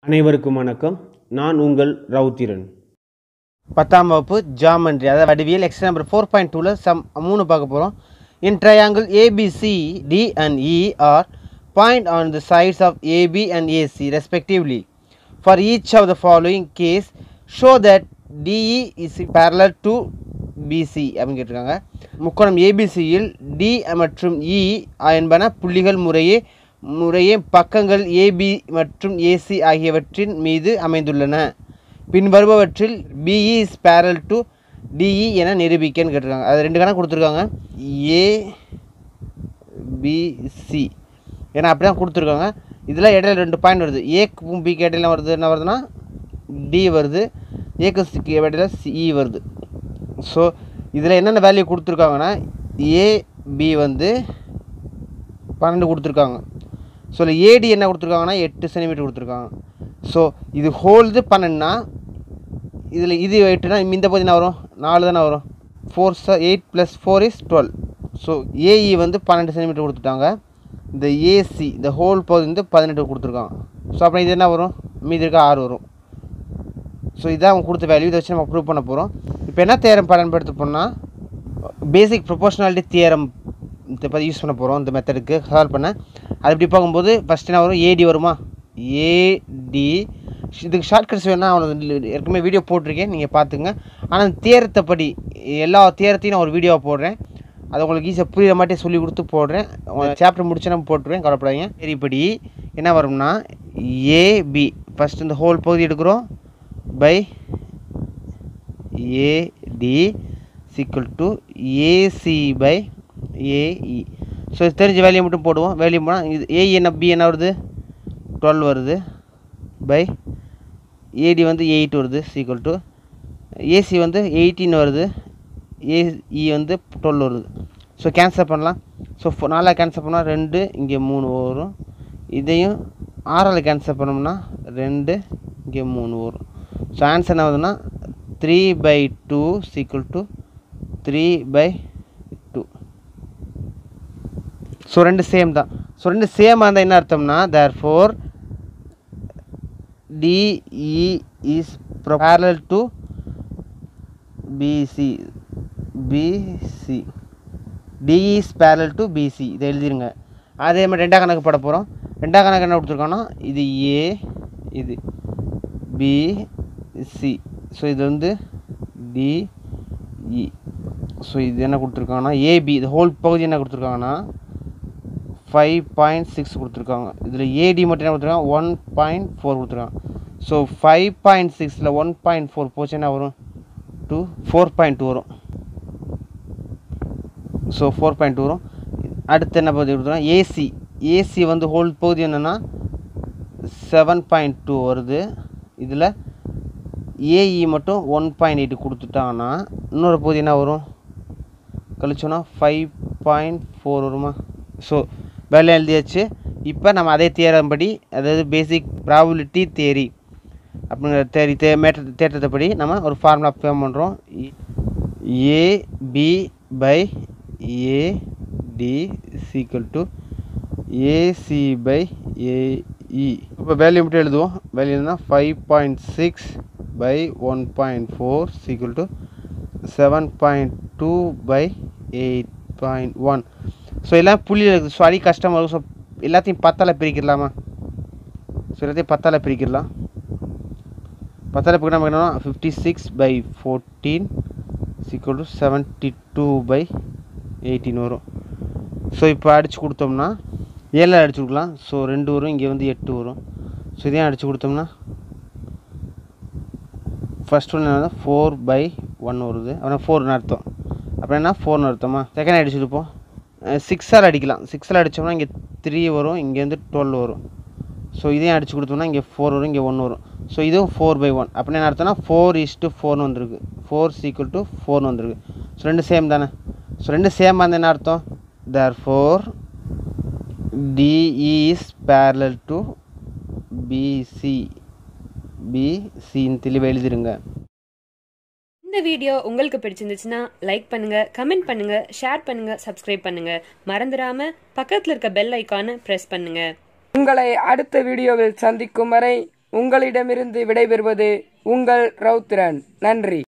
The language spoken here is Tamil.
அனைவருக்கும் வணக்கம் நான் உங்கள் ரவுத்திரன் பத்தாம் வகுப்பு ஜாமெண்ட்ரி அதாவது வடிவியல் எக்ஸ்ட்ரா நம்பர் ஃபோர் பாயிண்ட் டூவில் சம் மூணு பார்க்க போகிறோம் in triangle ABC D and E are point on the sides of AB and AC respectively for each of the following case show that DE is parallel to BC அப்படின்னு கேட்டிருக்காங்க முக்கோணம் ஏபிசியில் டி மற்றும் இ என்பன புள்ளிகள் முறையே முறையே பக்கங்கள் ஏபி மற்றும் ஏசி ஆகியவற்றின் மீது அமைந்துள்ளன பின்வருபவற்றில் BE is parallel to DE என நிரூபிக்கன்னு கேட்டிருக்காங்க அது ரெண்டு கணக்கு கொடுத்துருக்காங்க ஏ பிசி ஏன்னா அப்படி தான் கொடுத்துருக்காங்க இதில் இடையில ரெண்டு பாயிண்ட் வருது ஏக்கும் பிக்கு இடையில வருது என்ன வருதுன்னா டி வருது ஏக்கு சிக்கு இடையில சிஇ வருது ஸோ இதில் என்னென்ன வேல்யூ கொடுத்துருக்காங்கன்னா ஏபி வந்து பன்னெண்டு கொடுத்துருக்காங்க ஸோ இதில் ஏடி என்ன கொடுத்துருக்காங்கன்னா எட்டு சென்டிமீட்டர் கொடுத்துருக்காங்க ஸோ இது ஹோல்து பன்னெண்டுனா இதில் இது எட்டுனா இந்த பகுதி என்ன வரும் நாலு தானே வரும் four eight plus four is twelve so AE வந்து பன்னெண்டு சென்டிமீட்டர் கொடுத்துட்டாங்க இந்த ஏசி இந்த ஹோல் பகுதி வந்து பதினெட்டு கொடுத்துருக்காங்க ஸோ அப்புறம் இது என்ன வரும் மீதி இருக்க ஆறு வரும் ஸோ இதான் அவங்க கொடுத்த வேல்யூ இதை வச்சு நம்ம ப்ரூவ் பண்ண போகிறோம் இப்போ என்ன தேரம் பயன்படுத்த போனால் பேசிக் ப்ரொபோஷனாலிட்டி தியரம் இதை பற்றி யூஸ் பண்ண போகிறோம் இந்த மெத்தடுக்கு சால்வ் பண்ண அது இப்படி பார்க்கும்போது ஃபஸ்ட் என்ன வரும் ஏடி வருமா ஏடி இதுக்கு ஷார்ட்கட்ஸ் வேணால் அவனுக்கு ஏற்கனவே வீடியோ போட்டிருக்கேன் நீங்கள் பார்த்துங்க ஆனால் தியரத்தை படி எல்லா தியரத்தையும் நான் ஒரு வீடியோவை போடுறேன் அது உங்களுக்கு ஈஸியாக புரியுற மாட்டே சொல்லி கொடுத்து போடுறேன் சாப்டர் முடிச்சு நான் போட்டுருவேன் கவலைப்படாதீங்க சரி இப்படி என்ன வரும்னா ஏபி ஃபஸ்ட் இந்த ஹோல் பகுதி எடுக்கிறோம் by AD equal to AC by AE so தெரிஞ்ச வேல்யூ மட்டும் போடுவோம் வேல்யூ போனால் இது ஏஇ என்ன பி என்ன வருது டுவெல் வருது பை ஏடி வந்து எயிட் வருது சீக்குவல் டு ஏசி வந்து எயிட்டீன் வருது ஏஇ வந்து டுவெல் வருது ஸோ கேன்சல் பண்ணலாம் ஸோ நாலாக கேன்சல் பண்ணால் ரெண்டு இங்கே மூணு வரும் இதையும் ஆறால் கேன்சல் பண்ணோம்னா ரெண்டு இங்கே மூணு வரும் ஸோ ஆன்சர் என்ன வருதுன்னா three by two equal to three by two so ரெண்டு சேம் தான் ஸோ ரெண்டு சேமாக இருந்தால் என்ன அர்த்தம்னா therefore DE is parallel to BC BC DE is parallel to BC இதை எழுதிருங்க அதே மாதிரி ரெண்டாம் கணக்கு போட போகிறோம் ரெண்டாம் கணக்கு என்ன கொடுத்துருக்கோன்னா இது ஏ இது பிசி ஸோ இது வந்து டிஇ ஸோ இது என்ன கொடுத்துருக்காங்கன்னா ஏபி இது ஹோல் பகுதி என்ன கொடுத்துருக்காங்கன்னா ஃபைவ் பாயிண்ட் சிக்ஸ் கொடுத்துருக்காங்க இதில் ஏடி மட்டும் என்ன கொடுத்துருக்காங்க ஒன் பாயிண்ட் ஃபோர் கொடுத்துருக்காங்க ஸோ ஃபைவ் பாயிண்ட் சிக்ஸில் ஒன் பாயிண்ட் ஃபோர் போச்சு என்ன வரும் டூ ஃபோர் பாயிண்ட் டூ வரும் ஸோ ஃபோர் பாயிண்ட் டூ வரும் அடுத்து என்ன பகுதி கொடுத்துருக்காங்க ஏசி ஏசி வந்து ஹோல் பகுதி என்னென்னா செவன் பாயிண்ட் டூ வருது இதில் ஏஇ மட்டும் ஒன் பாயிண்ட் எயிட் கொடுத்துட்டாங்கன்னா இன்னொரு பகுதி என்ன வரும் கழிச்சோன்னா ஃபைவ் பாயிண்ட் ஃபோர் வருமா ஸோ வேலை எழுதியாச்சு இப்போ நம்ம அதே தியரம் படி அதாவது பேசிக் ப்ராபிலிட்டி தேரி அப்படிங்கிற தேரி தே மேட்டர் தேட்டத்தை படி நம்ம ஒரு ஃபார்முலா ஃபேம் பண்ணுறோம் AB by AD equal to AC by AE இப்போ வேல்யூ மட்டும் எழுதுவோம் வேல்யூ எழுதுனா five point six by one point four equal to seven point two by eight point one so எல்லாம் புள்ளியில் இருக்குது ஸோ அடி கஷ்டமாக இருக்கும் ஸோ எல்லாத்தையும் பத்தால் பிரிக்கிடலாமா ஸோ எல்லாத்தையும் பத்தால் பிரிக்கிடலாம் பத்தால் பிரிக்க நம்ம என்னன்னா fifty six by fourteen equal to seventy two by eighteen வரும் ஸோ இப்போ அடித்து கொடுத்தோம்னா ஏழில் அடிச்சு கொடுக்கலாம் ஸோ ரெண்டு வரும் இங்கே வந்து எட்டு வரும் ஸோ இதையும் அடித்து கொடுத்தோம்னா ஃபஸ்ட் ஒன்று என்ன ஃபோர் பை ஒன் வருது அப்படின்னா ஃபோர்னு அர்த்தம் அப்புறம் என்ன ஃபோர்னு அர்த்தமா செகண்ட் அடிச்சுருப்போம் சிக்ஸால் அடிக்கலாம் சிக்ஸால் அடித்தோம்னா இங்கே த்ரீ வரும் இங்கே வந்து டுவெல் வரும் ஸோ இதையும் அடித்து கொடுத்தோம்னா இங்கே ஃபோர் வரும் இங்கே ஒன்று வரும் ஸோ இதுவும் ஃபோர் பை ஒன் அப்படின்னு என்ன அர்த்தம்னா ஃபோர் இஸ்ட்டு ஃபோர்னு வந்திருக்கு ஃபோர் சீக்குவல் டு ஃபோர்னு வந்திருக்கு ஸோ ரெண்டு சேம் தானே ஸோ ரெண்டு சேமாக இருந்தால் என்ன அர்த்தம் therefore DE is parallel to BC பிசின்னு தெளிவாக எழுதிருங்க இந்த வீடியோ உங்களுக்கு பிடிச்சிருந்துச்சுன்னா லைக் பண்ணுங்க கமெண்ட் பண்ணுங்க ஷேர் பண்ணுங்க சப்ஸ்கிரைப் பண்ணுங்க மறந்துடாம பக்கத்துல இருக்க பெல் ஐகானை பிரஸ் பண்ணுங்க உங்களை அடுத்த வீடியோவில் சந்திக்கும் வரை உங்களிடமிருந்து விடைபெறுவது உங்கள் ரவுத்திரன் நன்றி